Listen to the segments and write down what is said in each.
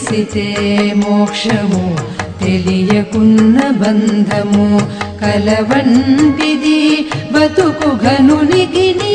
తెలిసితే మోక్షము తెలియకున్న బంధము కలవంటిది బతుకు ఘనునికిని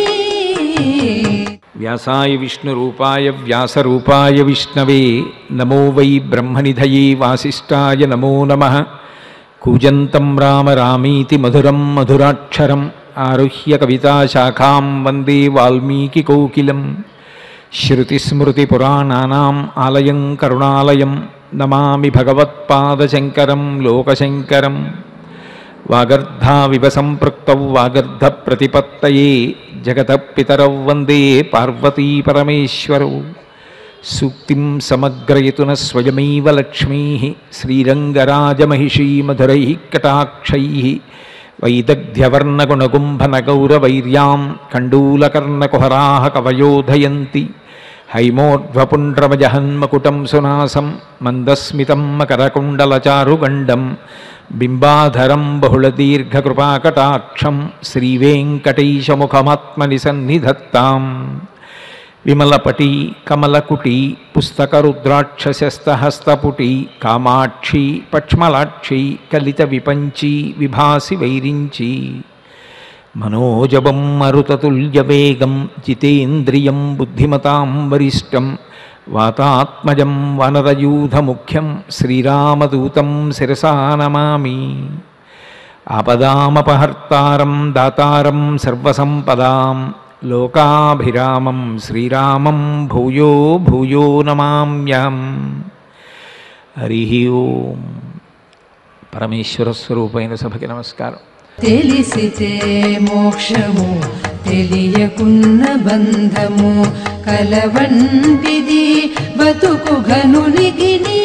వ్యాసాయ విష్ణురూపాయ వ్యాసరూపాయ విష్ణవే నమో వై బ్రహ్మనిధయే వాసిష్ఠాయ నమో నమ కూజంతం రామ రామీతి మధురం మధురాక్షరం ఆరుహ్య కవితాశాఖాం వందే వాల్మీకికోకిలం శృతిస్మృతిపురాణానాం ఆలయం కరుణాలయం నమామి భగవత్పాదశంకరం లోకశంకరం వాగర్ధావివ సంపృక్తౌ వాగర్ధ ప్రతిపత్తయే జగత పితరౌ వందే పార్వతీ పరమేశ్వరౌ సూక్తిం సమగ్రయతున స్వయమైవ లక్ష్మీ శ్రీరంగరాజమహిషీ మధురై కటాక్షై వైదగ్ధ్యవర్ణగుణగుంభనగౌరవైర్యాం కండూలకర్ణకుహరా కవయోధయంతి హైమోర్ధ్వపుండ్రమజహన్మకుటం సునాసం మందస్మితం మకరకుండలచారుగండం బింబాధరం బహుళదీర్ఘకృపాకటాక్షం శ్రీవేంకటేశముఖమాత్మని సన్నిధత్తాం విమలపటి కమలకుటి పుస్తకరుద్రాక్షసస్తహస్తపుటి కామాక్షి పక్ష్మలాక్షి కలిత విపంచి విభాసి వైరించి మనోజవం మరుతతుల్యవేగం జితేంద్రియం బుద్ధిమతాం వరిష్టం వాతాత్మజం వనరయూధముఖ్యం శ్రీరామదూతం శిరసా నమామి ఆపదామపహర్తారం దాతారం సర్వసంపదాం లోకాభిరామం శ్రీరామం భూయో భూయో నమామ్యం హరి ఓం పరమేశ్వర స్వరూపైన సభకి నమస్కారం తెలిసితే మోక్షము తెలియకున్న బంధము కలవంటిది బతుకు ఘనునికిని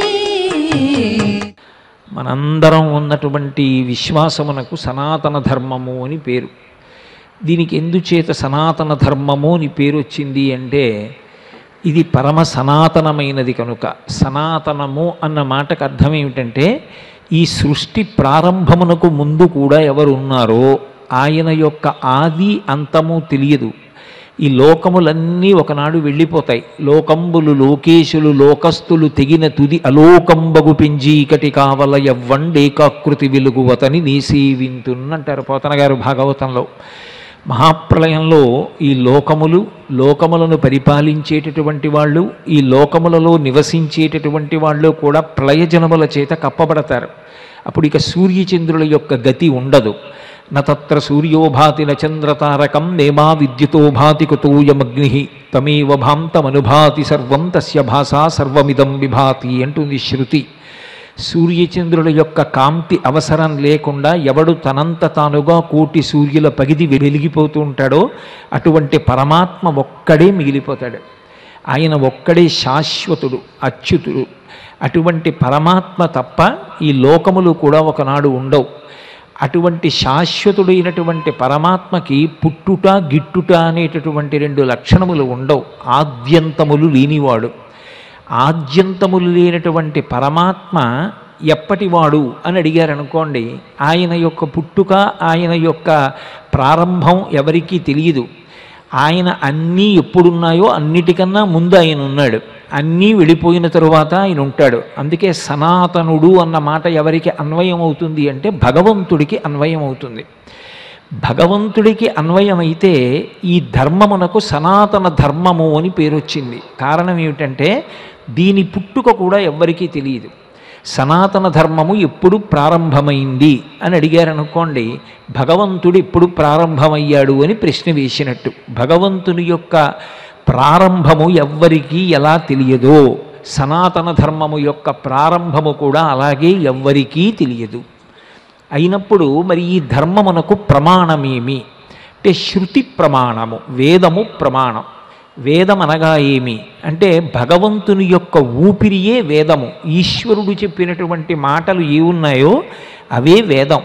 మనందరం ఉన్నటువంటి విశ్వాసమునకు సనాతన ధర్మము అని పేరు దీనికి ఎందుచేత సనాతన ధర్మము అని పేరు వచ్చింది అంటే ఇది పరమ సనాతనమైనది కనుక సనాతనము అన్న మాటకు అర్థం ఏమిటంటే ఈ సృష్టి ప్రారంభమునకు ముందు కూడా ఎవరు ఉన్నారో ఆయన యొక్క ఆది అంతము తెలియదు ఈ లోకములన్నీ ఒకనాడు వెళ్ళిపోతాయి లోకంబులు లోకేశులు లోకస్తులు తెగిన తుది అలోకంబగు పెంజీకటి కావల ఎవ్వండేకాకృతి వెలుగువతని నీసేవింతున్నంటారు పోతన గారు భాగవతంలో మహాప్రళయంలో ఈ లోకములు లోకములను పరిపాలించేటటువంటి వాళ్ళు ఈ లోకములలో నివసించేటటువంటి వాళ్ళు కూడా ప్రళయజనముల చేత కప్పబడతారు అప్పుడు ఇక సూర్యచంద్రుల యొక్క గతి ఉండదు నత్ర సూర్యోభాతి నచంద్రతారకం నేమా విద్యుతో భాతి కుతూయమగ్ని తమేవ భాంతమనుభాతి సర్వం తస్య భాషా సర్వమిదం విభాతి అంటుంది శృతి సూర్యచంద్రుల యొక్క కాంతి అవసరం లేకుండా ఎవడు తనంత తానుగా కోటి సూర్యుల పగిది వెలిగిపోతూ ఉంటాడో అటువంటి పరమాత్మ ఒక్కడే మిగిలిపోతాడు ఆయన ఒక్కడే శాశ్వతుడు అచ్యుతుడు అటువంటి పరమాత్మ తప్ప ఈ లోకములు కూడా ఒకనాడు ఉండవు అటువంటి శాశ్వతుడైనటువంటి పరమాత్మకి పుట్టుట గిట్టుట అనేటటువంటి రెండు లక్షణములు ఉండవు ఆద్యంతములు లేనివాడు ఆద్యంతములు లేనటువంటి పరమాత్మ ఎప్పటివాడు అని అడిగారు అనుకోండి ఆయన యొక్క పుట్టుక ఆయన యొక్క ప్రారంభం ఎవరికీ తెలియదు ఆయన అన్నీ ఎప్పుడున్నాయో అన్నిటికన్నా ముందు ఆయన ఉన్నాడు అన్నీ వెళ్ళిపోయిన తరువాత ఆయన ఉంటాడు అందుకే సనాతనుడు అన్న మాట ఎవరికి అన్వయం అవుతుంది అంటే భగవంతుడికి అన్వయం అవుతుంది భగవంతుడికి అన్వయమైతే ఈ ధర్మమునకు సనాతన ధర్మము అని పేరు వచ్చింది కారణం ఏమిటంటే దీని పుట్టుక కూడా ఎవ్వరికీ తెలియదు సనాతన ధర్మము ఎప్పుడు ప్రారంభమైంది అని అడిగారనుకోండి భగవంతుడు ఎప్పుడు ప్రారంభమయ్యాడు అని ప్రశ్న వేసినట్టు భగవంతుని యొక్క ప్రారంభము ఎవ్వరికీ ఎలా తెలియదో సనాతన ధర్మము యొక్క ప్రారంభము కూడా అలాగే ఎవ్వరికీ తెలియదు అయినప్పుడు మరి ఈ ధర్మమునకు ప్రమాణమేమి అంటే శృతి ప్రమాణము వేదము ప్రమాణం వేదం అనగా ఏమి అంటే భగవంతుని యొక్క ఊపిరియే వేదము ఈశ్వరుడు చెప్పినటువంటి మాటలు ఏ ఉన్నాయో అవే వేదం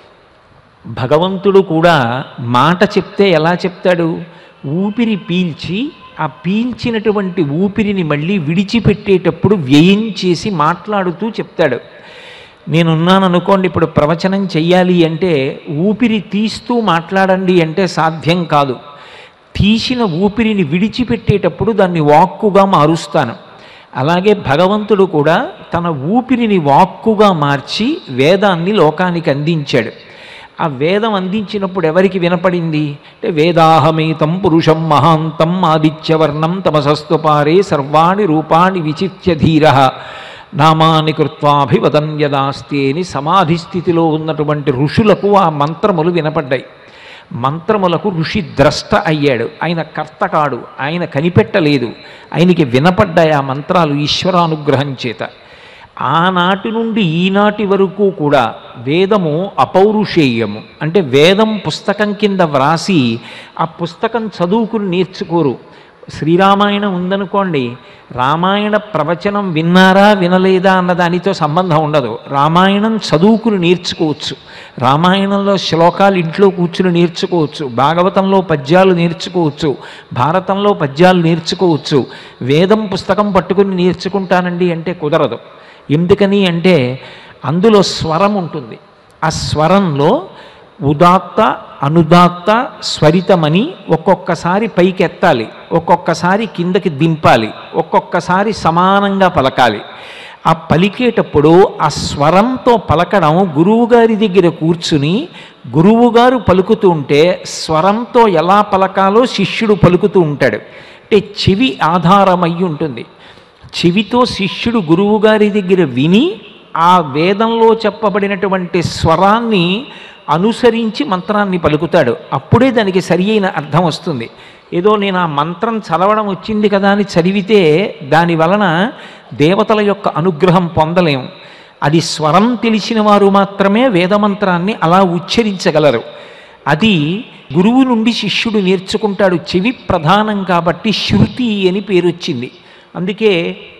భగవంతుడు కూడా మాట చెప్తే ఎలా చెప్తాడు ఊపిరి పీల్చి ఆ పీల్చినటువంటి ఊపిరిని మళ్ళీ విడిచిపెట్టేటప్పుడు వ్యయం చేసి మాట్లాడుతూ చెప్తాడు నేనున్నాను అనుకోండి ఇప్పుడు ప్రవచనం చెయ్యాలి అంటే ఊపిరి తీస్తూ మాట్లాడండి అంటే సాధ్యం కాదు తీసిన ఊపిరిని విడిచిపెట్టేటప్పుడు దాన్ని వాక్కుగా మారుస్తాను అలాగే భగవంతుడు కూడా తన ఊపిరిని వాక్కుగా మార్చి వేదాన్ని లోకానికి అందించాడు ఆ వేదం అందించినప్పుడు ఎవరికి వినపడింది అంటే వేదాహమేతం పురుషం మహాంతం ఆదిత్యవర్ణం తమసస్తు పారే సర్వాణి రూపాణి విచిత్య ధీర నామాని కృత్వాభివదన్ యదాస్తి అని సమాధి స్థితిలో ఉన్నటువంటి ఋషులకు ఆ మంత్రములు వినపడ్డాయి మంత్రములకు ఋషి ద్రష్ట అయ్యాడు ఆయన కర్త కాడు ఆయన కనిపెట్టలేదు ఆయనకి వినపడ్డాయి ఆ మంత్రాలు ఈశ్వరానుగ్రహం చేత ఆనాటి నుండి ఈనాటి వరకు కూడా వేదము అపౌరుషేయము అంటే వేదం పుస్తకం కింద వ్రాసి ఆ పుస్తకం చదువుకుని నేర్చుకోరు శ్రీరామాయణం ఉందనుకోండి రామాయణ ప్రవచనం విన్నారా వినలేదా అన్న దానితో సంబంధం ఉండదు రామాయణం చదువుకుని నేర్చుకోవచ్చు రామాయణంలో శ్లోకాలు ఇంట్లో కూర్చుని నేర్చుకోవచ్చు భాగవతంలో పద్యాలు నేర్చుకోవచ్చు భారతంలో పద్యాలు నేర్చుకోవచ్చు వేదం పుస్తకం పట్టుకుని నేర్చుకుంటానండి అంటే కుదరదు ఎందుకని అంటే అందులో స్వరం ఉంటుంది ఆ స్వరంలో ఉదాత్త అనుదాత్త స్వరితమని ఒక్కొక్కసారి పైకెత్తాలి ఒక్కొక్కసారి కిందకి దింపాలి ఒక్కొక్కసారి సమానంగా పలకాలి ఆ పలికేటప్పుడు ఆ స్వరంతో పలకడం గురువుగారి దగ్గర కూర్చుని గురువుగారు పలుకుతూ ఉంటే స్వరంతో ఎలా పలకాలో శిష్యుడు పలుకుతూ ఉంటాడు అంటే చెవి ఆధారమై ఉంటుంది చెవితో శిష్యుడు గురువుగారి దగ్గర విని ఆ వేదంలో చెప్పబడినటువంటి స్వరాన్ని అనుసరించి మంత్రాన్ని పలుకుతాడు అప్పుడే దానికి సరి అయిన అర్థం వస్తుంది ఏదో నేను ఆ మంత్రం చదవడం వచ్చింది కదా అని చదివితే దాని వలన దేవతల యొక్క అనుగ్రహం పొందలేం అది స్వరం తెలిసిన వారు మాత్రమే వేదమంత్రాన్ని అలా ఉచ్చరించగలరు అది గురువు నుండి శిష్యుడు నేర్చుకుంటాడు చెవి ప్రధానం కాబట్టి శృతి అని పేరు వచ్చింది అందుకే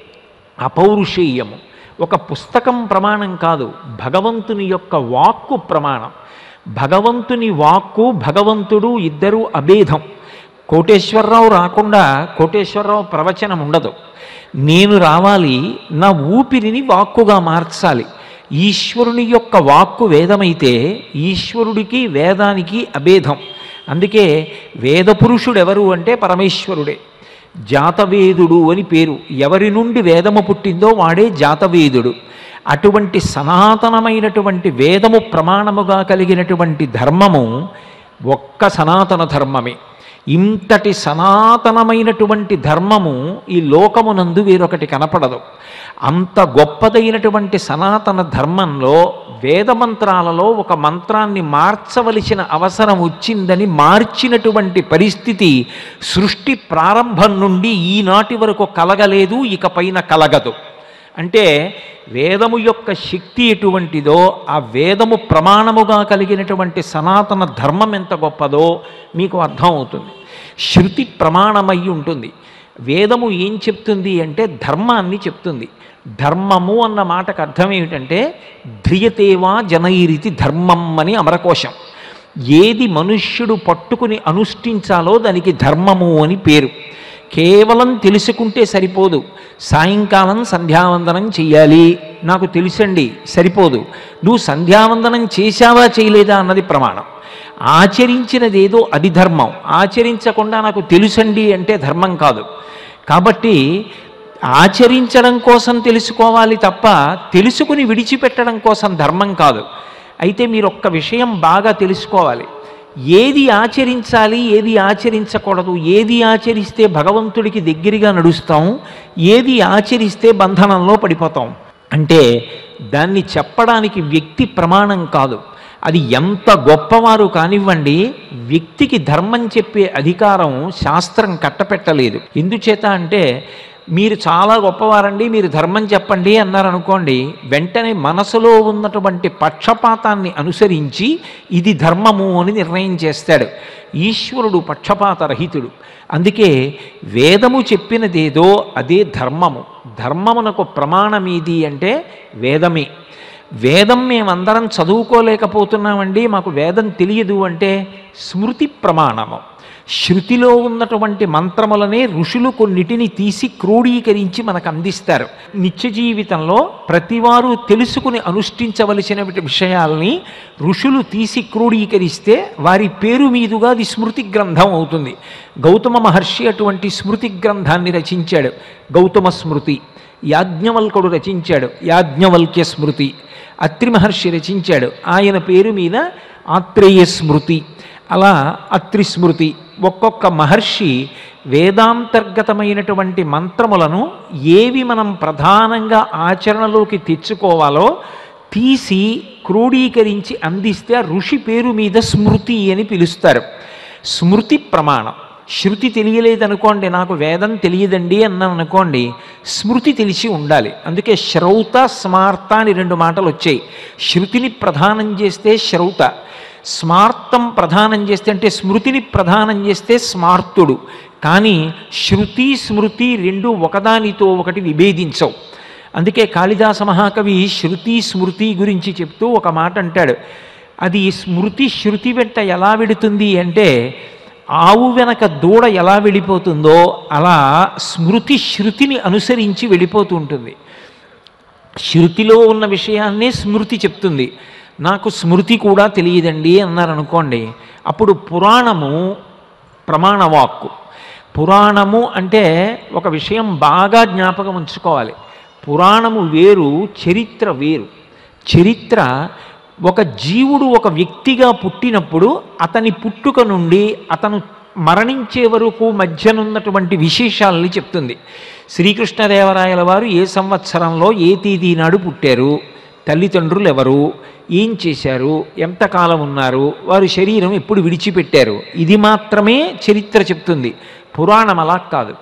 అపౌరుషేయము ఒక పుస్తకం ప్రమాణం కాదు భగవంతుని యొక్క వాక్కు ప్రమాణం భగవంతుని వాక్కు భగవంతుడు ఇద్దరు అభేదం కోటేశ్వరరావు రాకుండా కోటేశ్వరరావు ప్రవచనం ఉండదు నేను రావాలి నా ఊపిరిని వాక్కుగా మార్చాలి ఈశ్వరుని యొక్క వాక్కు వేదమైతే ఈశ్వరుడికి వేదానికి అభేదం అందుకే వేదపురుషుడు ఎవరు అంటే పరమేశ్వరుడే జాతవేదుడు అని పేరు ఎవరి నుండి వేదము పుట్టిందో వాడే జాతవేదుడు అటువంటి సనాతనమైనటువంటి వేదము ప్రమాణముగా కలిగినటువంటి ధర్మము ఒక్క సనాతన ధర్మమే ఇంతటి సనాతనమైనటువంటి ధర్మము ఈ లోకమునందు వేరొకటి కనపడదు అంత గొప్పదైనటువంటి సనాతన ధర్మంలో వేదమంత్రాలలో ఒక మంత్రాన్ని మార్చవలసిన అవసరం వచ్చిందని మార్చినటువంటి పరిస్థితి సృష్టి ప్రారంభం నుండి ఈనాటి వరకు కలగలేదు ఇకపైన కలగదు అంటే వేదము యొక్క శక్తి ఎటువంటిదో ఆ వేదము ప్రమాణముగా కలిగినటువంటి సనాతన ధర్మం ఎంత గొప్పదో మీకు అర్థమవుతుంది శృతి ప్రమాణమై ఉంటుంది వేదము ఏం చెప్తుంది అంటే ధర్మాన్ని చెప్తుంది ధర్మము అన్న మాటకు అర్థం ఏమిటంటే ధ్రియతేవా జనైరితి ధర్మం అని అమరకోశం ఏది మనుష్యుడు పట్టుకుని అనుష్ఠించాలో దానికి ధర్మము అని పేరు కేవలం తెలుసుకుంటే సరిపోదు సాయంకాలం సంధ్యావందనం చెయ్యాలి నాకు తెలుసండి సరిపోదు నువ్వు సంధ్యావందనం చేశావా చేయలేదా అన్నది ప్రమాణం ఆచరించినదేదో అది ధర్మం ఆచరించకుండా నాకు తెలుసండి అంటే ధర్మం కాదు కాబట్టి ఆచరించడం కోసం తెలుసుకోవాలి తప్ప తెలుసుకుని విడిచిపెట్టడం కోసం ధర్మం కాదు అయితే మీరు ఒక్క విషయం బాగా తెలుసుకోవాలి ఏది ఆచరించాలి ఏది ఆచరించకూడదు ఏది ఆచరిస్తే భగవంతుడికి దగ్గరగా నడుస్తాం ఏది ఆచరిస్తే బంధనంలో పడిపోతాం అంటే దాన్ని చెప్పడానికి వ్యక్తి ప్రమాణం కాదు అది ఎంత గొప్పవారు కానివ్వండి వ్యక్తికి ధర్మం చెప్పే అధికారం శాస్త్రం కట్టపెట్టలేదు ఎందుచేత అంటే మీరు చాలా గొప్పవారండి మీరు ధర్మం చెప్పండి అన్నారనుకోండి వెంటనే మనసులో ఉన్నటువంటి పక్షపాతాన్ని అనుసరించి ఇది ధర్మము అని నిర్ణయం చేస్తాడు ఈశ్వరుడు పక్షపాత రహితుడు అందుకే వేదము చెప్పినదేదో అదే ధర్మము ధర్మమునకు ప్రమాణమేది అంటే వేదమే వేదం మేమందరం చదువుకోలేకపోతున్నామండి మాకు వేదం తెలియదు అంటే స్మృతి ప్రమాణము శృతిలో ఉన్నటువంటి మంత్రములనే ఋషులు కొన్నిటిని తీసి క్రోడీకరించి మనకు అందిస్తారు నిత్య జీవితంలో ప్రతివారు తెలుసుకుని అనుష్ఠించవలసిన విషయాల్ని ఋషులు తీసి క్రోడీకరిస్తే వారి పేరు మీదుగా అది స్మృతి గ్రంథం అవుతుంది గౌతమ మహర్షి అటువంటి స్మృతి గ్రంథాన్ని రచించాడు గౌతమ స్మృతి యాజ్ఞవల్కుడు రచించాడు యాజ్ఞవల్క్య స్మృతి అత్రి మహర్షి రచించాడు ఆయన పేరు మీద ఆత్రేయ స్మృతి అలా అత్రి స్మృతి ఒక్కొక్క మహర్షి వేదాంతర్గతమైనటువంటి మంత్రములను ఏవి మనం ప్రధానంగా ఆచరణలోకి తెచ్చుకోవాలో తీసి క్రోడీకరించి అందిస్తే ఆ ఋషి పేరు మీద స్మృతి అని పిలుస్తారు స్మృతి ప్రమాణం శృతి తెలియలేదనుకోండి నాకు వేదం తెలియదండి అన్నాను అనుకోండి స్మృతి తెలిసి ఉండాలి అందుకే శ్రౌత స్మార్త అని రెండు మాటలు వచ్చాయి శృతిని ప్రధానం చేస్తే శ్రౌత స్మార్తం ప్రధానం చేస్తే అంటే స్మృతిని ప్రధానం చేస్తే స్మార్తుడు కానీ శృతి స్మృతి రెండు ఒకదానితో ఒకటి విభేదించవు అందుకే కాళిదాస మహాకవి శృతి స్మృతి గురించి చెప్తూ ఒక మాట అంటాడు అది స్మృతి శృతి వెంట ఎలా వెడుతుంది అంటే ఆవు వెనక దూడ ఎలా వెళ్ళిపోతుందో అలా స్మృతి శృతిని అనుసరించి వెళ్ళిపోతూ ఉంటుంది శృతిలో ఉన్న విషయాన్నే స్మృతి చెప్తుంది నాకు స్మృతి కూడా తెలియదండి అన్నారనుకోండి అప్పుడు పురాణము ప్రమాణవాక్కు పురాణము అంటే ఒక విషయం బాగా జ్ఞాపకం ఉంచుకోవాలి పురాణము వేరు చరిత్ర వేరు చరిత్ర ఒక జీవుడు ఒక వ్యక్తిగా పుట్టినప్పుడు అతని పుట్టుక నుండి అతను మరణించే వరకు మధ్యనున్నటువంటి విశేషాలని చెప్తుంది శ్రీకృష్ణదేవరాయల వారు ఏ సంవత్సరంలో ఏ తేదీ నాడు పుట్టారు తల్లిదండ్రులు ఎవరు ఏం చేశారు ఎంతకాలం ఉన్నారు వారు శరీరం ఎప్పుడు విడిచిపెట్టారు ఇది మాత్రమే చరిత్ర చెప్తుంది పురాణం అలా కాదు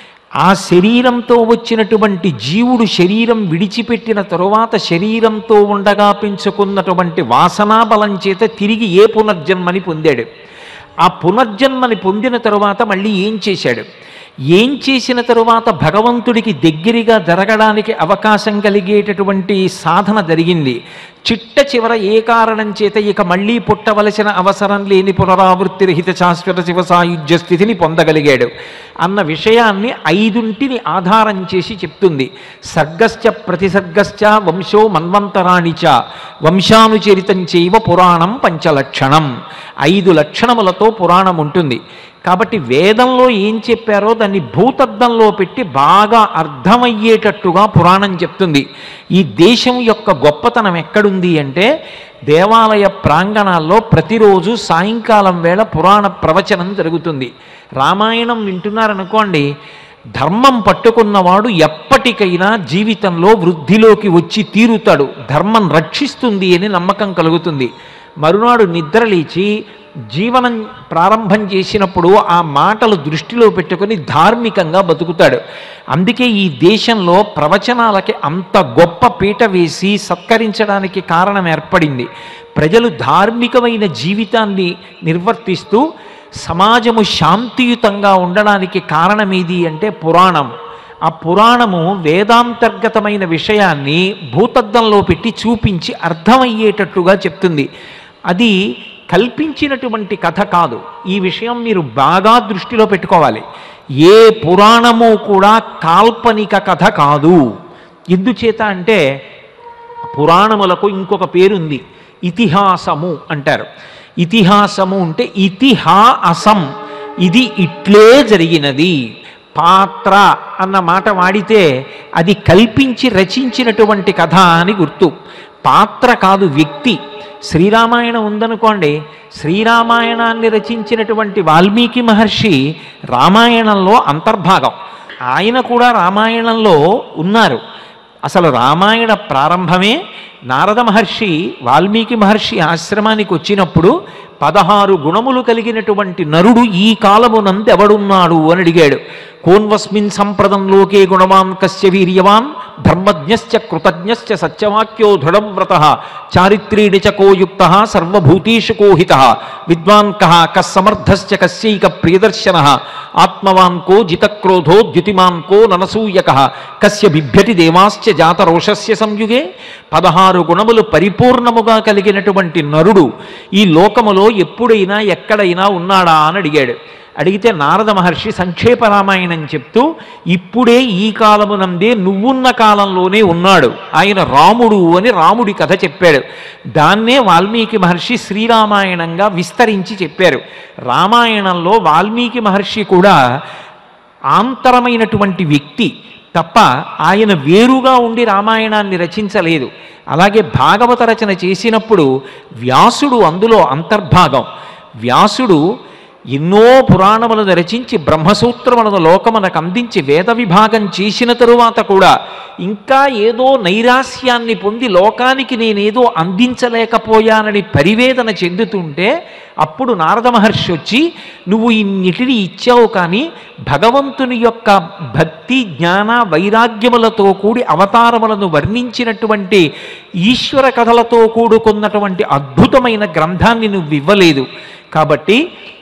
ఆ శరీరంతో వచ్చినటువంటి జీవుడు శరీరం విడిచిపెట్టిన తరువాత శరీరంతో ఉండగా పెంచుకున్నటువంటి వాసనా బలం చేత తిరిగి ఏ పునర్జన్మని పొందాడు ఆ పునర్జన్మని పొందిన తరువాత మళ్ళీ ఏం చేశాడు ఏం చేసిన తరువాత భగవంతుడికి దగ్గరగా జరగడానికి అవకాశం కలిగేటటువంటి సాధన జరిగింది చిట్ట చివర ఏ కారణం చేత ఇక మళ్ళీ పుట్టవలసిన అవసరం లేని పునరావృత్తి రహిత శాశ్వత శివ సాయుధ్య స్థితిని పొందగలిగాడు అన్న విషయాన్ని ఐదుంటిని ఆధారం చేసి చెప్తుంది సర్గశ్చ ప్రతిసర్గశ్చ వంశో మన్వంతరాణిచ వంశానుచరితం చేయవ పురాణం పంచలక్షణం ఐదు లక్షణములతో పురాణం ఉంటుంది కాబట్టి వేదంలో ఏం చెప్పారో దాన్ని భూతద్దంలో పెట్టి బాగా అర్థమయ్యేటట్టుగా పురాణం చెప్తుంది ఈ దేశం యొక్క గొప్పతనం ఎక్కడుంది అంటే దేవాలయ ప్రాంగణాల్లో ప్రతిరోజు సాయంకాలం వేళ పురాణ ప్రవచనం జరుగుతుంది రామాయణం వింటున్నారనుకోండి ధర్మం పట్టుకున్నవాడు ఎప్పటికైనా జీవితంలో వృద్ధిలోకి వచ్చి తీరుతాడు ధర్మం రక్షిస్తుంది అని నమ్మకం కలుగుతుంది మరునాడు నిద్రలేచి జీవనం ప్రారంభం చేసినప్పుడు ఆ మాటలు దృష్టిలో పెట్టుకొని ధార్మికంగా బతుకుతాడు అందుకే ఈ దేశంలో ప్రవచనాలకి అంత గొప్ప పీట వేసి సత్కరించడానికి కారణం ఏర్పడింది ప్రజలు ధార్మికమైన జీవితాన్ని నిర్వర్తిస్తూ సమాజము శాంతియుతంగా ఉండడానికి కారణమేది అంటే పురాణం ఆ పురాణము వేదాంతర్గతమైన విషయాన్ని భూతద్దంలో పెట్టి చూపించి అర్థమయ్యేటట్టుగా చెప్తుంది అది కల్పించినటువంటి కథ కాదు ఈ విషయం మీరు బాగా దృష్టిలో పెట్టుకోవాలి ఏ పురాణము కూడా కాల్పనిక కథ కాదు ఎందుచేత అంటే పురాణములకు ఇంకొక పేరుంది ఇతిహాసము అంటారు ఇతిహాసము అంటే ఇతిహాసం ఇది ఇట్లే జరిగినది పాత్ర అన్న మాట వాడితే అది కల్పించి రచించినటువంటి కథ అని గుర్తు పాత్ర కాదు వ్యక్తి శ్రీరామాయణం ఉందనుకోండి శ్రీరామాయణాన్ని రచించినటువంటి వాల్మీకి మహర్షి రామాయణంలో అంతర్భాగం ఆయన కూడా రామాయణంలో ఉన్నారు అసలు రామాయణ ప్రారంభమే నారద మహర్షి వాల్మీకి మహర్షి ఆశ్రమానికి వచ్చినప్పుడు పదహారు గుణములు కలిగినటువంటి నరుడు ఈ కాలమునందు ఎవడున్నాడు అని అడిగాడు కోన్వస్మిన్ సంప్రదం లోకే గుణవాన్ కస్య వీర్యవాన్ ధర్మజ్ఞశ్చ కృతజ్ఞశ్చ సత్యవాక్యో దృఢం వ్రత చారిత్రీడి చ కోయుక్త సర్వభూతీషు కోహిత విద్వాన్ కః కస్సమర్థశ్చ కస్యైక ప్రియదర్శన ఆత్మవాన్ కో జితక్రోధో ద్యుతిమాన్ కో ననసూయక కస్య బిభ్యతి దేవాశ్చ జాతరోషస్య సంయుగే పదహారు గుణములు పరిపూర్ణముగా కలిగినటువంటి నరుడు ఈ లోకములో ఎప్పుడైనా ఎక్కడైనా ఉన్నాడా అని అడిగాడు అడిగితే నారద మహర్షి సంక్షేప రామాయణం చెప్తూ ఇప్పుడే ఈ కాలమునందే నువ్వున్న కాలంలోనే ఉన్నాడు ఆయన రాముడు అని రాముడి కథ చెప్పాడు దాన్నే వాల్మీకి మహర్షి శ్రీరామాయణంగా విస్తరించి చెప్పారు రామాయణంలో వాల్మీకి మహర్షి కూడా ఆంతరమైనటువంటి వ్యక్తి తప్ప ఆయన వేరుగా ఉండి రామాయణాన్ని రచించలేదు అలాగే భాగవత రచన చేసినప్పుడు వ్యాసుడు అందులో అంతర్భాగం వ్యాసుడు ఎన్నో పురాణములను రచించి బ్రహ్మసూత్రములను లోకమునకు అందించి వేద విభాగం చేసిన తరువాత కూడా ఇంకా ఏదో నైరాస్యాన్ని పొంది లోకానికి నేనేదో అందించలేకపోయానని పరివేదన చెందుతుంటే అప్పుడు నారద మహర్షి వచ్చి నువ్వు ఇన్నిటిని ఇచ్చావు కానీ భగవంతుని యొక్క భక్తి జ్ఞాన వైరాగ్యములతో కూడి అవతారములను వర్ణించినటువంటి ఈశ్వర కథలతో కూడుకున్నటువంటి అద్భుతమైన గ్రంథాన్ని నువ్వు ఇవ్వలేదు కాబట్టి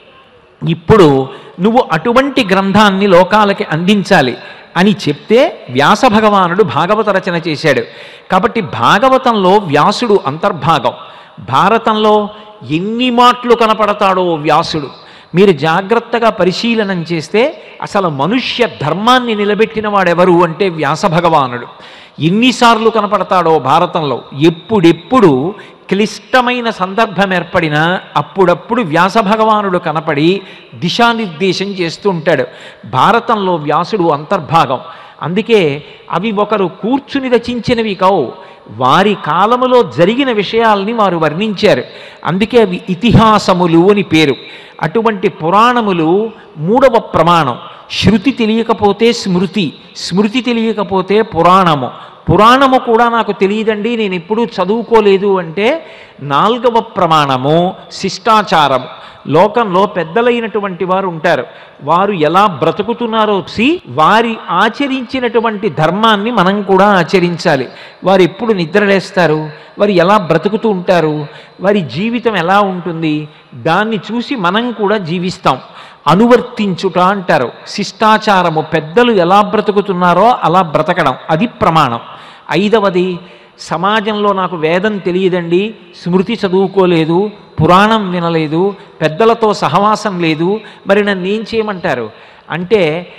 ఇప్పుడు నువ్వు అటువంటి గ్రంథాన్ని లోకాలకి అందించాలి అని చెప్తే వ్యాస భగవానుడు భాగవత రచన చేశాడు కాబట్టి భాగవతంలో వ్యాసుడు అంతర్భాగం భారతంలో ఎన్ని మాటలు కనపడతాడో వ్యాసుడు మీరు జాగ్రత్తగా పరిశీలనం చేస్తే అసలు మనుష్య ధర్మాన్ని నిలబెట్టిన వాడెవరు అంటే వ్యాస భగవానుడు ఎన్నిసార్లు కనపడతాడో భారతంలో ఎప్పుడెప్పుడు క్లిష్టమైన సందర్భం ఏర్పడినా అప్పుడప్పుడు వ్యాస భగవానుడు కనపడి దిశానిర్దేశం చేస్తూ ఉంటాడు భారతంలో వ్యాసుడు అంతర్భాగం అందుకే అవి ఒకరు కూర్చుని రచించినవి కావు వారి కాలములో జరిగిన విషయాల్ని వారు వర్ణించారు అందుకే అవి ఇతిహాసములు అని పేరు అటువంటి పురాణములు మూడవ ప్రమాణం శృతి తెలియకపోతే స్మృతి స్మృతి తెలియకపోతే పురాణము పురాణము కూడా నాకు తెలియదండి నేను ఎప్పుడూ చదువుకోలేదు అంటే నాలుగవ ప్రమాణము శిష్టాచారము లోకంలో పెద్దలైనటువంటి వారు ఉంటారు వారు ఎలా బ్రతుకుతున్నారో సి వారి ఆచరించినటువంటి ధర్మాన్ని మనం కూడా ఆచరించాలి వారు ఎప్పుడు నిద్రలేస్తారు వారు ఎలా బ్రతుకుతూ ఉంటారు వారి జీవితం ఎలా ఉంటుంది దాన్ని చూసి మనం కూడా జీవిస్తాం అనువర్తించుట అంటారు శిష్టాచారము పెద్దలు ఎలా బ్రతుకుతున్నారో అలా బ్రతకడం అది ప్రమాణం ఐదవది సమాజంలో నాకు వేదం తెలియదండి స్మృతి చదువుకోలేదు పురాణం వినలేదు పెద్దలతో సహవాసం లేదు మరి నన్ను ఏం చేయమంటారు అంటే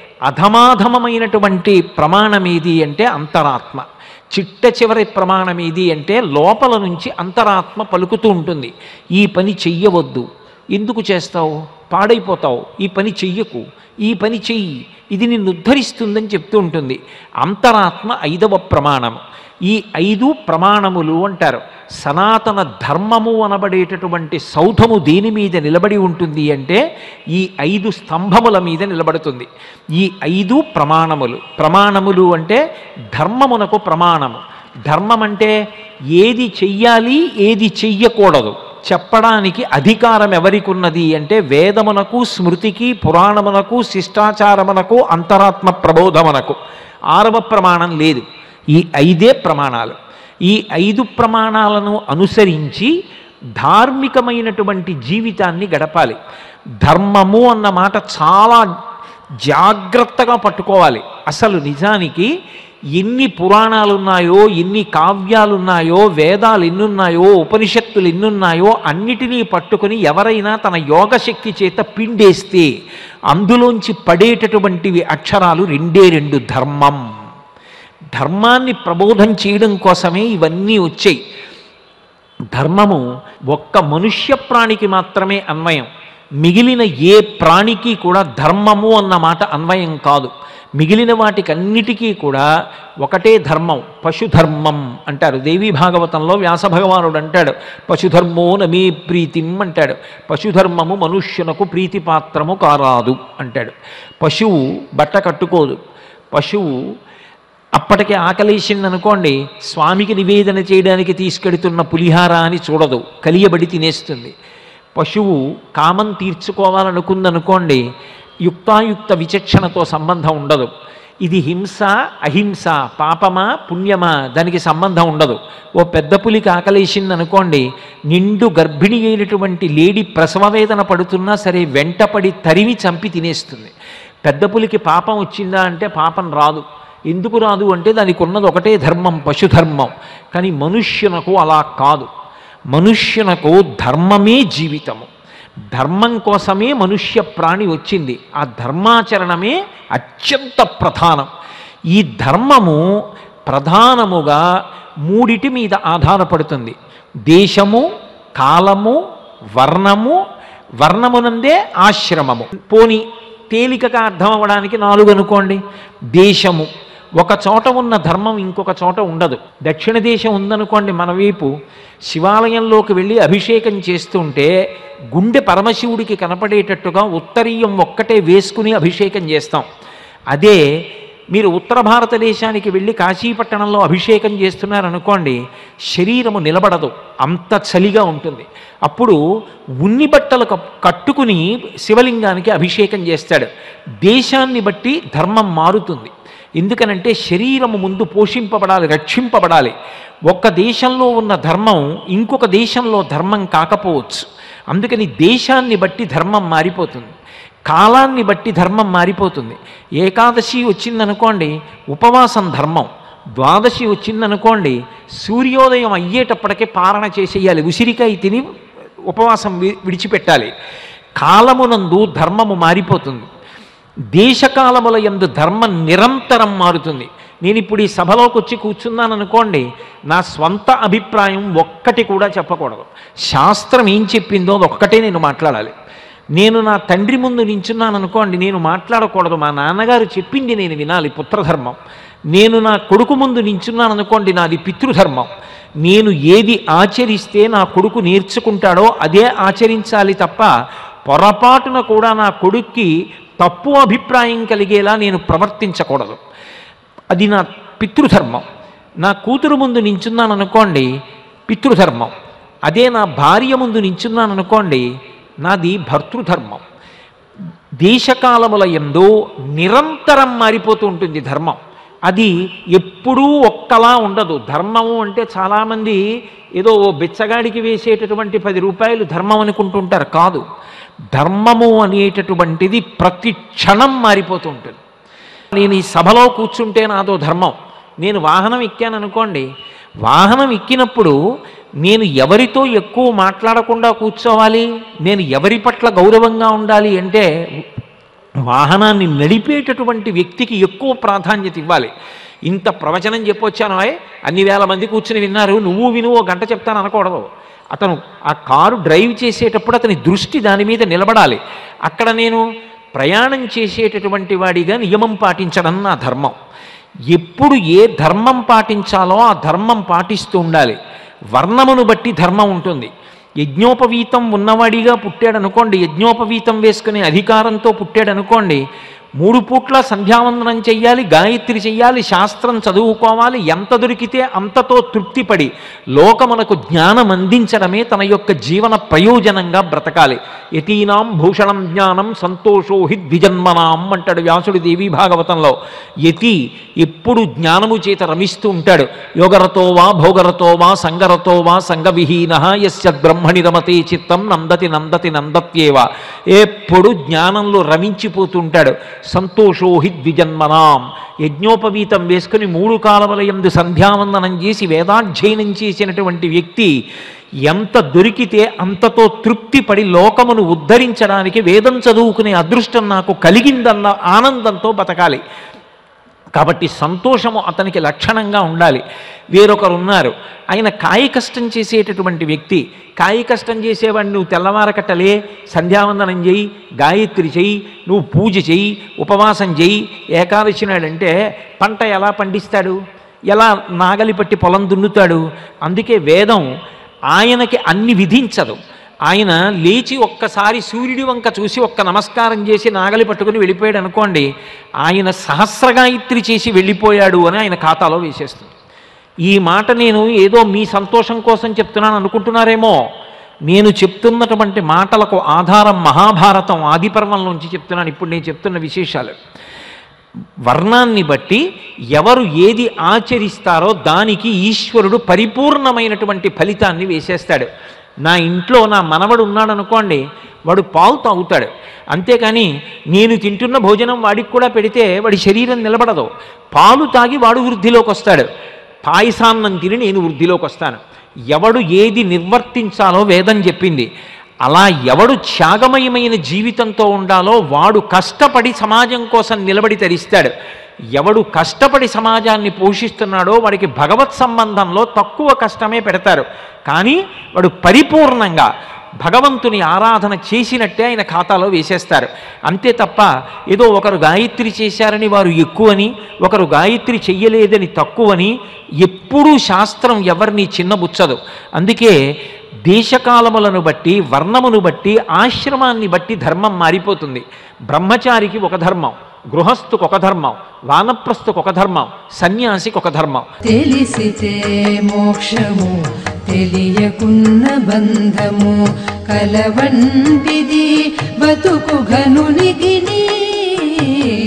అధమాధమమైనటువంటి ప్రమాణం ఏది అంటే అంతరాత్మ చిట్ట చివరి ప్రమాణం ఏది అంటే లోపల నుంచి అంతరాత్మ పలుకుతూ ఉంటుంది ఈ పని చెయ్యవద్దు ఎందుకు చేస్తావు పాడైపోతావు ఈ పని చెయ్యకు ఈ పని చెయ్యి ఇది నిన్ను ఉద్ధరిస్తుందని చెప్తూ ఉంటుంది అంతరాత్మ ఐదవ ప్రమాణం ఈ ఐదు ప్రమాణములు అంటారు సనాతన ధర్మము అనబడేటటువంటి సౌధము దేని మీద నిలబడి ఉంటుంది అంటే ఈ ఐదు స్తంభముల మీద నిలబడుతుంది ఈ ఐదు ప్రమాణములు ప్రమాణములు అంటే ధర్మమునకు ప్రమాణము ధర్మం అంటే ఏది చెయ్యాలి ఏది చెయ్యకూడదు చెప్పడానికి అధికారం ఎవరికి ఉన్నది అంటే వేదమునకు స్మృతికి పురాణమునకు శిష్టాచారమునకు అంతరాత్మ ప్రబోధమునకు ఆరవ ప్రమాణం లేదు ఈ ఐదే ప్రమాణాలు ఈ ఐదు ప్రమాణాలను అనుసరించి ధార్మికమైనటువంటి జీవితాన్ని గడపాలి ధర్మము అన్న మాట చాలా జాగ్రత్తగా పట్టుకోవాలి అసలు నిజానికి ఎన్ని పురాణాలు ఉన్నాయో ఎన్ని కావ్యాలు ఉన్నాయో వేదాలు ఎన్నున్నాయో ఉపనిషత్తులు ఎన్నున్నాయో అన్నిటినీ పట్టుకొని ఎవరైనా తన యోగశక్తి చేత పిండేస్తే అందులోంచి పడేటటువంటివి అక్షరాలు రెండే రెండు ధర్మం ధర్మాన్ని ప్రబోధం చేయడం కోసమే ఇవన్నీ వచ్చాయి ధర్మము ఒక్క మనుష్య ప్రాణికి మాత్రమే అన్వయం మిగిలిన ఏ ప్రాణికి కూడా ధర్మము అన్న మాట అన్వయం కాదు మిగిలిన వాటికన్నిటికీ కూడా ఒకటే ధర్మం పశుధర్మం అంటారు దేవీ భాగవతంలో వ్యాస భగవానుడు అంటాడు పశుధర్మో నమీ ప్రీతిం అంటాడు పశుధర్మము మనుష్యునకు ప్రీతిపాత్రము కారాదు అంటాడు పశువు బట్ట కట్టుకోదు పశువు అప్పటికే ఆకలేసింది అనుకోండి స్వామికి నివేదన చేయడానికి తీసుకెడుతున్న పులిహార అని చూడదు కలియబడి తినేస్తుంది పశువు కామం తీర్చుకోవాలనుకుందనుకోండి యుక్తాయుక్త విచక్షణతో సంబంధం ఉండదు ఇది హింస అహింస పాపమా పుణ్యమా దానికి సంబంధం ఉండదు ఓ పెద్ద పులికి ఆకలేసింది అనుకోండి నిండు గర్భిణి అయినటువంటి లేడి ప్రసవ వేదన పడుతున్నా సరే వెంటపడి తరిమి చంపి తినేస్తుంది పెద్ద పులికి పాపం వచ్చిందా అంటే పాపం రాదు ఎందుకు రాదు అంటే దానికి ఉన్నది ఒకటే ధర్మం పశుధర్మం కానీ మనుష్యునకు అలా కాదు మనుష్యునకు ధర్మమే జీవితము ధర్మం కోసమే మనుష్య ప్రాణి వచ్చింది ఆ ధర్మాచరణమే అత్యంత ప్రధానం ఈ ధర్మము ప్రధానముగా మూడిటి మీద ఆధారపడుతుంది దేశము కాలము వర్ణము వర్ణమునందే ఆశ్రమము పోని తేలికగా అర్థం అవ్వడానికి నాలుగు అనుకోండి దేశము ఒక చోట ఉన్న ధర్మం ఇంకొక చోట ఉండదు దక్షిణ దేశం ఉందనుకోండి మన వైపు శివాలయంలోకి వెళ్ళి అభిషేకం చేస్తుంటే గుండె పరమశివుడికి కనపడేటట్టుగా ఉత్తరీయం ఒక్కటే వేసుకుని అభిషేకం చేస్తాం అదే మీరు ఉత్తర భారతదేశానికి వెళ్ళి కాశీపట్టణంలో అభిషేకం చేస్తున్నారనుకోండి శరీరము నిలబడదు అంత చలిగా ఉంటుంది అప్పుడు ఉన్ని బట్టలు కప్- కట్టుకుని శివలింగానికి అభిషేకం చేస్తాడు దేశాన్ని బట్టి ధర్మం మారుతుంది ఎందుకనంటే శరీరము ముందు పోషింపబడాలి రక్షింపబడాలి ఒక్క దేశంలో ఉన్న ధర్మం ఇంకొక దేశంలో ధర్మం కాకపోవచ్చు అందుకని దేశాన్ని బట్టి ధర్మం మారిపోతుంది కాలాన్ని బట్టి ధర్మం మారిపోతుంది ఏకాదశి వచ్చిందనుకోండి ఉపవాసం ధర్మం ద్వాదశి వచ్చిందనుకోండి సూర్యోదయం అయ్యేటప్పటికే పారణ చేసేయాలి ఉసిరికాయ తిని ఉపవాసం వి- విడిచిపెట్టాలి కాలమునందు ధర్మము మారిపోతుంది దేశకాలముల యందు ధర్మం నిరంతరం మారుతుంది నేను ఇప్పుడు ఈ సభలోకి వచ్చి కూర్చున్నాను అనుకోండి నా స్వంత అభిప్రాయం ఒక్కటి కూడా చెప్పకూడదు శాస్త్రం ఏం చెప్పిందో అది ఒక్కటే నేను మాట్లాడాలి నేను నా తండ్రి ముందు నించున్నాను అనుకోండి నేను మాట్లాడకూడదు మా నాన్నగారు చెప్పింది నేను వినాలి పుత్రధర్మం నేను నా కొడుకు ముందు నించున్నాను అనుకోండి నాది పితృధర్మం నేను ఏది ఆచరిస్తే నా కొడుకు నేర్చుకుంటాడో అదే ఆచరించాలి తప్ప పొరపాటున కూడా నా కొడుక్కి తప్పు అభిప్రాయం కలిగేలా నేను ప్రవర్తించకూడదు అది నా పితృధర్మం నా కూతురు ముందు నించున్నాను అనుకోండి పితృధర్మం అదే నా భార్య ముందు నించున్నాను అనుకోండి నాది భర్తృధర్మం దేశకాలముల ఎందు నిరంతరం మారిపోతూ ఉంటుంది ధర్మం అది ఎప్పుడూ ఒక్కలా ఉండదు ధర్మము అంటే చాలామంది ఏదో ఓ బిచ్చగాడికి వేసేటటువంటి పది రూపాయలు ధర్మం అనుకుంటుంటారు కాదు ధర్మము అనేటటువంటిది ప్రతి క్షణం మారిపోతూ ఉంటుంది నేను ఈ సభలో కూర్చుంటే నాదో ధర్మం నేను వాహనం ఎక్కాను అనుకోండి వాహనం ఎక్కినప్పుడు నేను ఎవరితో ఎక్కువ మాట్లాడకుండా కూర్చోవాలి నేను ఎవరి పట్ల గౌరవంగా ఉండాలి అంటే వాహనాన్ని నడిపేటటువంటి వ్యక్తికి ఎక్కువ ప్రాధాన్యత ఇవ్వాలి ఇంత ప్రవచనం చెప్పొచ్చాను ఆయ్ అన్ని వేల మంది కూర్చుని విన్నారు నువ్వు విను ఓ గంట చెప్తాను అనకూడదు అతను ఆ కారు డ్రైవ్ చేసేటప్పుడు అతని దృష్టి దాని మీద నిలబడాలి అక్కడ నేను ప్రయాణం చేసేటటువంటి వాడిగా నియమం పాటించడం నా ధర్మం ఎప్పుడు ఏ ధర్మం పాటించాలో ఆ ధర్మం పాటిస్తూ ఉండాలి వర్ణమును బట్టి ధర్మం ఉంటుంది యజ్ఞోపవీతం ఉన్నవాడిగా పుట్టాడనుకోండి యజ్ఞోపవీతం వేసుకునే అధికారంతో పుట్టాడనుకోండి మూడు పూట్ల సంధ్యావందనం చెయ్యాలి గాయత్రి చెయ్యాలి శాస్త్రం చదువుకోవాలి ఎంత దొరికితే అంతతో తృప్తిపడి లోకమునకు జ్ఞానం అందించడమే తన యొక్క జీవన ప్రయోజనంగా బ్రతకాలి యతీనాం భూషణం జ్ఞానం సంతోషో హి ద్విజన్మనాం అంటాడు వ్యాసుడి దేవి భాగవతంలో యతి ఎప్పుడు జ్ఞానము చేత రమిస్తూ ఉంటాడు యోగరతో వా భోగరతో వా సంగరతో వా సంగవిహీన యస్య బ్రహ్మణి రమతే చిత్తం నందతి నందతి నందత్యేవ ఎప్పుడు జ్ఞానంలో రమించిపోతూ ఉంటాడు సంతోషో హి ద్విజన్మనాం యజ్ఞోపవీతం వేసుకుని మూడు కాలముల యందు సంధ్యావందనం చేసి వేదాధ్యయనం చేసినటువంటి వ్యక్తి ఎంత దొరికితే అంతతో తృప్తి పడి లోకమును ఉద్ధరించడానికి వేదం చదువుకునే అదృష్టం నాకు కలిగిందన్న ఆనందంతో బతకాలి కాబట్టి సంతోషము అతనికి లక్షణంగా ఉండాలి వేరొకరు ఉన్నారు ఆయన కాయ కష్టం చేసేటటువంటి వ్యక్తి కాయ కష్టం చేసేవాడిని నువ్వు తెల్లవారకట్టలే సంధ్యావందనం చేయి గాయత్రి చెయ్యి నువ్వు పూజ చెయ్యి ఉపవాసం చెయ్యి ఏకాదశి నాడంటే పంట ఎలా పండిస్తాడు ఎలా నాగలి పట్టి పొలం దున్నుతాడు అందుకే వేదం ఆయనకి అన్ని విధించదు ఆయన లేచి ఒక్కసారి సూర్యుడి వంక చూసి ఒక్క నమస్కారం చేసి నాగలి పట్టుకుని వెళ్ళిపోయాడు అనుకోండి ఆయన సహస్రగాయత్రి చేసి వెళ్ళిపోయాడు అని ఆయన ఖాతాలో వేసేస్తుంది ఈ మాట నేను ఏదో మీ సంతోషం కోసం చెప్తున్నాను అనుకుంటున్నారేమో నేను చెప్తున్నటువంటి మాటలకు ఆధారం మహాభారతం ఆదిపర్వంలోంచి చెప్తున్నాను ఇప్పుడు నేను చెప్తున్న విశేషాలు వర్ణాన్ని బట్టి ఎవరు ఏది ఆచరిస్తారో దానికి ఈశ్వరుడు పరిపూర్ణమైనటువంటి ఫలితాన్ని వేసేస్తాడు నా ఇంట్లో నా మనవడు ఉన్నాడు అనుకోండి వాడు పాలు తాగుతాడు అంతేకాని నేను తింటున్న భోజనం వాడికి కూడా పెడితే వాడి శరీరం నిలబడదు పాలు తాగి వాడు వృద్ధిలోకి వస్తాడు పాయసాన్నం తిని నేను వృద్ధిలోకి వస్తాను ఎవడు ఏది నిర్వర్తించాలో వేదం చెప్పింది అలా ఎవడు త్యాగమయమైన జీవితంతో ఉండాలో వాడు కష్టపడి సమాజం కోసం నిలబడి తరిస్తాడు ఎవడు కష్టపడి సమాజాన్ని పోషిస్తున్నాడో వాడికి భగవత్ సంబంధంలో తక్కువ కష్టమే పెడతారు కానీ వాడు పరిపూర్ణంగా భగవంతుని ఆరాధన చేసినట్టే ఆయన ఖాతాలో వేసేస్తారు అంతే తప్ప ఏదో ఒకరు గాయత్రి చేశారని వారు ఎక్కువని ఒకరు గాయత్రి చెయ్యలేదని తక్కువని ఎప్పుడూ శాస్త్రం ఎవరిని చిన్నబుచ్చదు అందుకే దేశకాలములను బట్టి వర్ణమును బట్టి ఆశ్రమాన్ని బట్టి ధర్మం మారిపోతుంది బ్రహ్మచారికి ఒక ధర్మం గృహస్థుకు ఒక ధర్మం వానప్రస్థుకు ఒక ధర్మం సన్యాసికి ఒక ధర్మం తెలిసితే మోక్షము తెలియకున్న బంధము కలవంటిది బతుకు ఘనునికిని